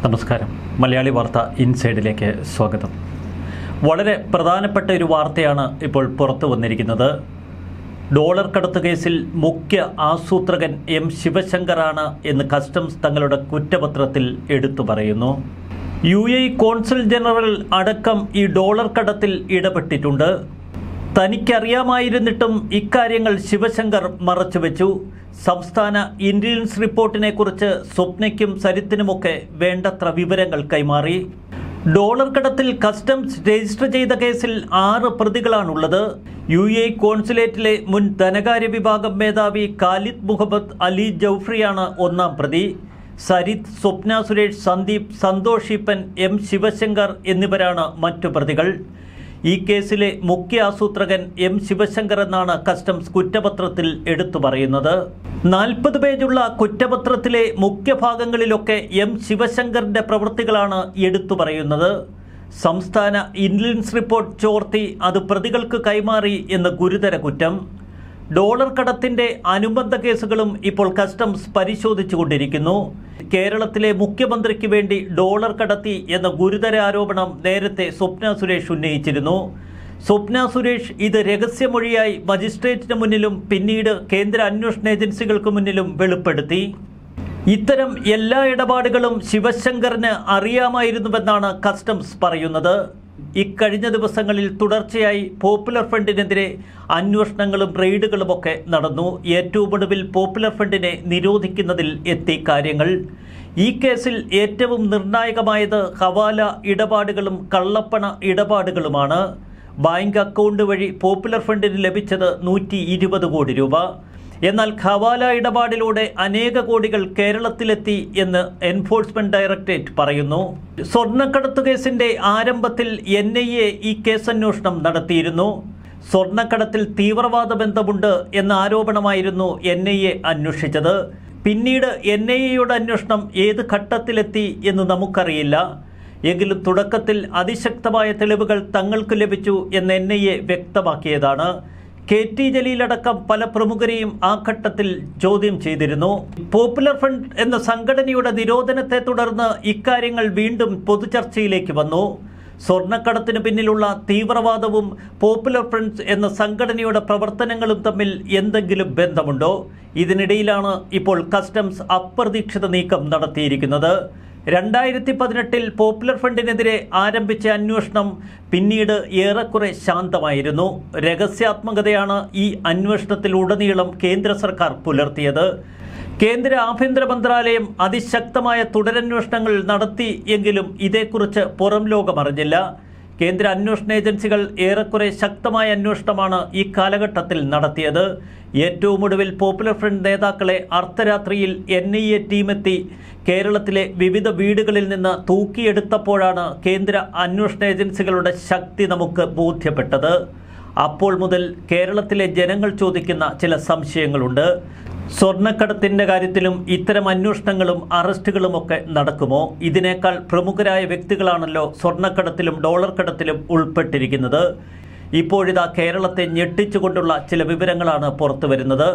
നമസ്കാരം മലയാളി വാർത്ത ഇൻസൈഡിലേക്ക് സ്വാഗതം വളരെ പ്രധാനപ്പെട്ട ഒരു വാർത്തയാണ് ഇപ്പോൾ പുറത്തു വന്നിരിക്കുന്നത് ഡോളർ കടത്ത് കേസിൽ മുഖ്യ ആസൂത്രകൻ എം ശിവശങ്കറാണ് എന്ന് കസ്റ്റംസ് തങ്ങളുടെ കുറ്റപത്രത്തിൽ എടുത്തു പറയുന്നു യു എ കോൺസുൽ ജനറൽ അടക്കം ഈ ഡോളർ കടത്തിൽ ഇടപെട്ടിട്ടുണ്ട് തനിക്കറിയാമായിരുന്നിട്ടും ഇക്കാര്യങ്ങൾ ശിവശങ്കർ മറച്ചുവെച്ചു സംസ്ഥാന ഇന്റലിജൻസ് റിപ്പോർട്ടിനെ കുറിച്ച് സ്വപ്നയ്ക്കും സരിത്തിനുമൊക്കെ വേണ്ടത്ര വിവരങ്ങൾ കൈമാറി ഡോളർ കടത്തിൽ കസ്റ്റംസ് രജിസ്റ്റർ ചെയ്ത കേസിൽ ആറ് പ്രതികളാണുള്ളത് യു എ കോൺസുലേറ്റിലെ മുൻ ധനകാര്യ വിഭാഗം മേധാവി ഖാലിദ് മുഹമ്മദ് അലി ജൌഫ്രിയാണ് ഒന്നാം പ്രതി സരിത് സ്വപ്ന സുരേഷ് സന്ദീപ് സന്തോഷ് ഈപ്പൻ എം ശിവശങ്കർ എന്നിവരാണ് മറ്റു പ്രതികൾ ഈ കേസിലെ മുഖ്യ ആസൂത്രകൻ എം ശിവശങ്കർ എന്നാണ് കസ്റ്റംസ് കുറ്റപത്രത്തിൽ എടുത്തു പറയുന്നത് നാൽപ്പത് പേജുള്ള കുറ്റപത്രത്തിലെ മുഖ്യ ഭാഗങ്ങളിലൊക്കെ എം ശിവശങ്കറിന്റെ പ്രവൃത്തികളാണ് എടുത്തു പറയുന്നത് സംസ്ഥാന ഇന്റലിജൻസ് റിപ്പോർട്ട് ചോർത്തി അത് പ്രതികൾക്ക് കൈമാറി എന്ന ഗുരുതര കുറ്റം ഡോളർ കടത്തിന്റെ അനുബന്ധ കേസുകളും ഇപ്പോൾ കസ്റ്റംസ് പരിശോധിച്ചുകൊണ്ടിരിക്കുന്നു കേരളത്തിലെ മുഖ്യമന്ത്രിക്ക് വേണ്ടി ഡോളർ കടത്തി എന്ന ഗുരുതര ആരോപണം നേരത്തെ സ്വപ്ന സുരേഷ് ഉന്നയിച്ചിരുന്നു സ്വപ്ന സുരേഷ് ഇത് രഹസ്യമൊഴിയായി മജിസ്ട്രേറ്റിന് മുന്നിലും പിന്നീട് കേന്ദ്ര അന്വേഷണ ഏജൻസികൾക്ക് മുന്നിലും വെളിപ്പെടുത്തി ഇത്തരം എല്ലാ ഇടപാടുകളും ശിവശങ്കറിന് അറിയാമായിരുന്നുവെന്നാണ് കസ്റ്റംസ് പറയുന്നത് ഇക്കഴിഞ്ഞ ദിവസങ്ങളിൽ തുടർച്ചയായി പോപ്പുലർ ഫ്രണ്ടിനെതിരെ അന്വേഷണങ്ങളും റെയ്ഡുകളുമൊക്കെ നടന്നു ഏറ്റവും ഒടുവിൽ പോപ്പുലർ ഫ്രണ്ടിനെ നിരോധിക്കുന്നതിൽ എത്തി കാര്യങ്ങൾ ഈ കേസിൽ ഏറ്റവും നിർണായകമായത് ഹവാല ഇടപാടുകളും കള്ളപ്പണ ഇടപാടുകളുമാണ് ബാങ്ക് അക്കൗണ്ട് വഴി പോപ്പുലർ ഫ്രണ്ടിന് ലഭിച്ചത് നൂറ്റി ഇരുപത് കോടി രൂപ എന്നാൽ ഖവാല ഇടപാടിലൂടെ അനേക കോടികൾ കേരളത്തിലെത്തി എന്ന് എൻഫോഴ്സ്മെന്റ് ഡയറക്ടറേറ്റ് പറയുന്നു സ്വർണ്ണക്കടത്ത് കേസിന്റെ ആരംഭത്തിൽ എൻ ഐ എ ഈ കേസന്വേഷണം നടത്തിയിരുന്നു സ്വർണ്ണക്കടത്തിൽ തീവ്രവാദ ബന്ധമുണ്ട് എന്ന ആരോപണമായിരുന്നു എൻ ഐ എ അന്വേഷിച്ചത് പിന്നീട് എൻ ഐ എയുടെ അന്വേഷണം ഏത് ഘട്ടത്തിലെത്തി എന്ന് നമുക്കറിയില്ല എങ്കിലും തുടക്കത്തിൽ അതിശക്തമായ തെളിവുകൾ തങ്ങൾക്ക് ലഭിച്ചു എന്ന് എൻ ഐ എ വ്യക്തമാക്കിയതാണ് കെ ടി ജലീലടക്കം പല പ്രമുഖരെയും ആ ഘട്ടത്തിൽ ചോദ്യം ചെയ്തിരുന്നു പോപ്പുലർ ഫ്രണ്ട് എന്ന സംഘടനയുടെ നിരോധനത്തെ തുടർന്ന് ഇക്കാര്യങ്ങൾ വീണ്ടും പൊതുചർച്ചയിലേക്ക് വന്നു സ്വർണ്ണക്കടത്തിന് പിന്നിലുള്ള തീവ്രവാദവും പോപ്പുലർ ഫ്രണ്ട്സ് എന്ന സംഘടനയുടെ പ്രവർത്തനങ്ങളും തമ്മിൽ എന്തെങ്കിലും ബന്ധമുണ്ടോ ഇതിനിടയിലാണ് ഇപ്പോൾ കസ്റ്റംസ് അപ്രതീക്ഷിത നീക്കം നടത്തിയിരിക്കുന്നത് രണ്ടായിരത്തി പതിനെട്ടിൽ പോപ്പുലർ ഫ്രണ്ടിനെതിരെ ആരംഭിച്ച അന്വേഷണം പിന്നീട് ഏറെക്കുറെ ശാന്തമായിരുന്നു രഹസ്യാത്മകതയാണ് ഈ അന്വേഷണത്തിലുടനീളം കേന്ദ്ര സർക്കാർ പുലർത്തിയത് കേന്ദ്ര ആഭ്യന്തര മന്ത്രാലയം അതിശക്തമായ തുടരന്വേഷണങ്ങൾ നടത്തി എങ്കിലും ഇതേക്കുറിച്ച് പുറം ലോകം അറിഞ്ഞില്ല കേന്ദ്ര അന്വേഷണ ഏജൻസികൾ ഏറെക്കുറെ ശക്തമായ അന്വേഷണമാണ് ഈ കാലഘട്ടത്തിൽ നടത്തിയത് ഏറ്റവും ഒടുവിൽ പോപ്പുലർ ഫ്രണ്ട് നേതാക്കളെ അർദ്ധരാത്രിയിൽ എൻ ഐ എ ടീമെത്തി കേരളത്തിലെ വിവിധ വീടുകളിൽ നിന്ന് തൂക്കിയെടുത്തപ്പോഴാണ് കേന്ദ്ര അന്വേഷണ ഏജൻസികളുടെ ശക്തി നമുക്ക് ബോധ്യപ്പെട്ടത് അപ്പോൾ മുതൽ കേരളത്തിലെ ജനങ്ങൾ ചോദിക്കുന്ന ചില സംശയങ്ങളുണ്ട് സ്വർണ്ണക്കടത്തിൻ്റെ കാര്യത്തിലും ഇത്തരം അന്വേഷണങ്ങളും അറസ്റ്റുകളുമൊക്കെ നടക്കുമോ ഇതിനേക്കാൾ പ്രമുഖരായ വ്യക്തികളാണല്ലോ സ്വർണ്ണക്കടത്തിലും ഡോളർ കടത്തിലും ഉൾപ്പെട്ടിരിക്കുന്നത് ഇപ്പോഴിതാ കേരളത്തെ ഞെട്ടിച്ചുകൊണ്ടുള്ള ചില വിവരങ്ങളാണ് പുറത്തു വരുന്നത്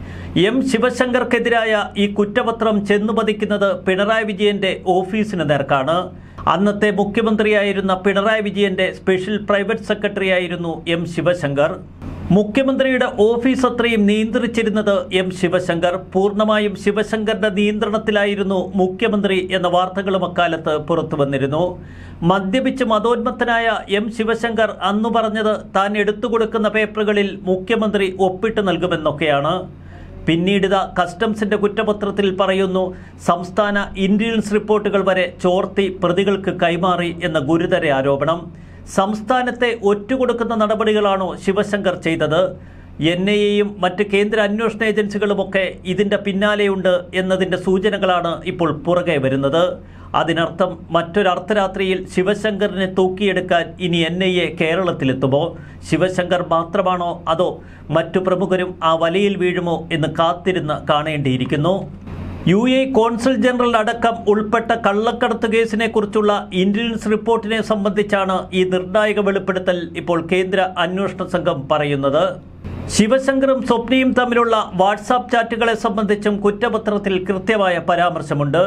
എം ശിവശങ്കർക്കെതിരായ ഈ കുറ്റപത്രം ചെന്നുപതിക്കുന്നത് പിണറായി വിജയന്റെ ഓഫീസിന് നേർക്കാണ് അന്നത്തെ മുഖ്യമന്ത്രിയായിരുന്ന പിണറായി വിജയന്റെ സ്പെഷ്യൽ പ്രൈവറ്റ് സെക്രട്ടറി ആയിരുന്നു എം ശിവശങ്കർ മുഖ്യമന്ത്രിയുടെ ഓഫീസ് അത്രയും നിയന്ത്രിച്ചിരുന്നത് എം ശിവശങ്കർ പൂർണ്ണമായും ശിവശങ്കറിന്റെ നിയന്ത്രണത്തിലായിരുന്നു മുഖ്യമന്ത്രി എന്ന വാർത്തകളും അക്കാലത്ത് പുറത്തു വന്നിരുന്നു മദ്യപിച്ച് മതോന്മത്തനായ എം ശിവശങ്കർ അന്നു പറഞ്ഞത് താൻ എടുത്തുകൊടുക്കുന്ന പേപ്പറുകളിൽ മുഖ്യമന്ത്രി ഒപ്പിട്ട് നൽകുമെന്നൊക്കെയാണ് പിന്നീട് കസ്റ്റംസിന്റെ കുറ്റപത്രത്തിൽ പറയുന്നു സംസ്ഥാന ഇന്റലിജൻസ് റിപ്പോർട്ടുകൾ വരെ ചോർത്തി പ്രതികൾക്ക് കൈമാറി എന്ന ഗുരുതര ആരോപണം സംസ്ഥാനത്തെ ഒറ്റുകൊടുക്കുന്ന നടപടികളാണോ ശിവശങ്കർ ചെയ്തത് എൻ ഐ എയും മറ്റ് കേന്ദ്ര അന്വേഷണ ഏജൻസികളുമൊക്കെ ഇതിൻ്റെ പിന്നാലെയുണ്ട് എന്നതിൻ്റെ സൂചനകളാണ് ഇപ്പോൾ പുറകെ വരുന്നത് അതിനർത്ഥം മറ്റൊരു അർദ്ധരാത്രിയിൽ ശിവശങ്കറിനെ തൂക്കിയെടുക്കാൻ ഇനി എൻ ഐ എ കേരളത്തിലെത്തുമോ ശിവശങ്കർ മാത്രമാണോ അതോ മറ്റു പ്രമുഖരും ആ വലയിൽ വീഴുമോ എന്ന് കാത്തിരുന്ന് കാണേണ്ടിയിരിക്കുന്നു യു എ കോൺസുൽ ജനറൽ അടക്കം ഉൾപ്പെട്ട കള്ളക്കടത്ത് കേസിനെ കുറിച്ചുള്ള ഇന്റലിജൻസ് റിപ്പോർട്ടിനെ സംബന്ധിച്ചാണ് ഈ നിർണായക വെളിപ്പെടുത്തൽ ഇപ്പോൾ കേന്ദ്ര അന്വേഷണ സംഘം പറയുന്നത് ശിവശങ്കറും സ്വപ്നയും തമ്മിലുള്ള വാട്സാപ്പ് ചാറ്റുകളെ സംബന്ധിച്ചും കുറ്റപത്രത്തിൽ കൃത്യമായ പരാമർശമുണ്ട്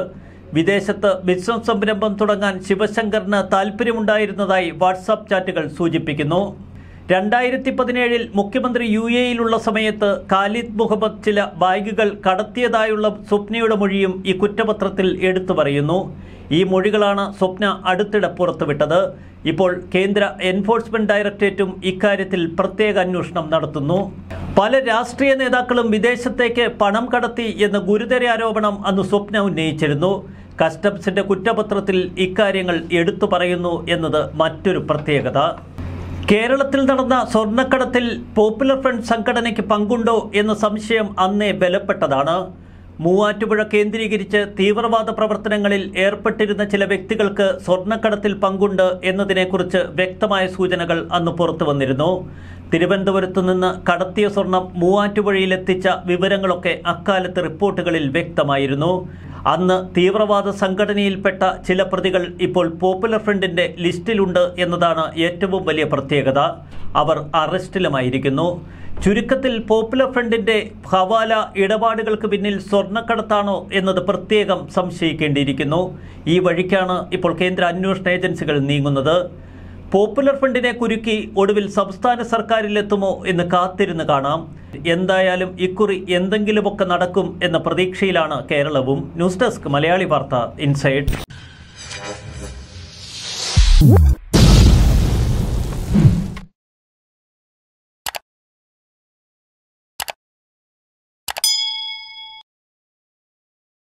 വിദേശത്ത് ബിസിനസ് സംരംഭം തുടങ്ങാൻ ശിവശങ്കറിന് താൽപ്പര്യമുണ്ടായിരുന്നതായി വാട്സാപ്പ് ചാറ്റുകൾ സൂചിപ്പിക്കുന്നു രണ്ടായിരത്തി പതിനേഴിൽ മുഖ്യമന്ത്രി യു എയിലുള്ള സമയത്ത് ഖാലിദ് മുഹമ്മദ് ചില ബാഗുകൾ കടത്തിയതായുള്ള സ്വപ്നയുടെ മൊഴിയും ഈ കുറ്റപത്രത്തിൽ എടുത്തു പറയുന്നു ഈ മൊഴികളാണ് സ്വപ്ന അടുത്തിടെ പുറത്തുവിട്ടത് ഇപ്പോൾ കേന്ദ്ര എൻഫോഴ്സ്മെന്റ് ഡയറക്ടറേറ്റും ഇക്കാര്യത്തിൽ പ്രത്യേക അന്വേഷണം നടത്തുന്നു പല രാഷ്ട്രീയ നേതാക്കളും വിദേശത്തേക്ക് പണം കടത്തി എന്ന ഗുരുതര ആരോപണം അന്ന് സ്വപ്ന ഉന്നയിച്ചിരുന്നു കസ്റ്റംസിന്റെ കുറ്റപത്രത്തിൽ ഇക്കാര്യങ്ങൾ എടുത്തു പറയുന്നു എന്നത് മറ്റൊരു പ്രത്യേകത കേരളത്തിൽ നടന്ന സ്വർണ്ണക്കടത്തിൽ പോപ്പുലർ ഫ്രണ്ട് സംഘടനയ്ക്ക് പങ്കുണ്ടോ എന്ന സംശയം അന്നേ ബലപ്പെട്ടതാണ് മൂവാറ്റുപുഴ കേന്ദ്രീകരിച്ച് തീവ്രവാദ പ്രവർത്തനങ്ങളിൽ ഏർപ്പെട്ടിരുന്ന ചില വ്യക്തികൾക്ക് സ്വർണ്ണക്കടത്തിൽ പങ്കുണ്ട് എന്നതിനെക്കുറിച്ച് വ്യക്തമായ സൂചനകൾ അന്ന് പുറത്തു വന്നിരുന്നു തിരുവനന്തപുരത്തു നിന്ന് കടത്തിയ സ്വർണം മൂവാറ്റുപുഴയിലെത്തിച്ച വിവരങ്ങളൊക്കെ അക്കാലത്ത് റിപ്പോർട്ടുകളിൽ വ്യക്തമായിരുന്നു അന്ന് തീവ്രവാദ സംഘടനയിൽപ്പെട്ട ചില പ്രതികൾ ഇപ്പോൾ പോപ്പുലർ ഫ്രണ്ടിന്റെ ലിസ്റ്റിലുണ്ട് എന്നതാണ് ഏറ്റവും വലിയ പ്രത്യേകത അവർ അറസ്റ്റിലുമായിരിക്കുന്നു ചുരുക്കത്തിൽ പോപ്പുലർ ഫ്രണ്ടിന്റെ ഹവാല ഇടപാടുകൾക്ക് പിന്നിൽ സ്വർണ്ണക്കടത്താണോ എന്നത് പ്രത്യേകം സംശയിക്കേണ്ടിയിരിക്കുന്നു ഈ വഴിക്കാണ് ഇപ്പോൾ കേന്ദ്ര അന്വേഷണ ഏജൻസികൾ നീങ്ങുന്നത് പോപ്പുലർ ഫ്രണ്ടിനെ കുരുക്കി ഒടുവിൽ സംസ്ഥാന സർക്കാരിലെത്തുമോ എന്ന് കാത്തിരുന്ന് കാണാം എന്തായാലും ഇക്കുറി എന്തെങ്കിലുമൊക്കെ നടക്കും എന്ന പ്രതീക്ഷയിലാണ് കേരളവും ന്യൂസ് ഡെസ്ക് മലയാളി വാർത്ത ഇൻസൈഡ്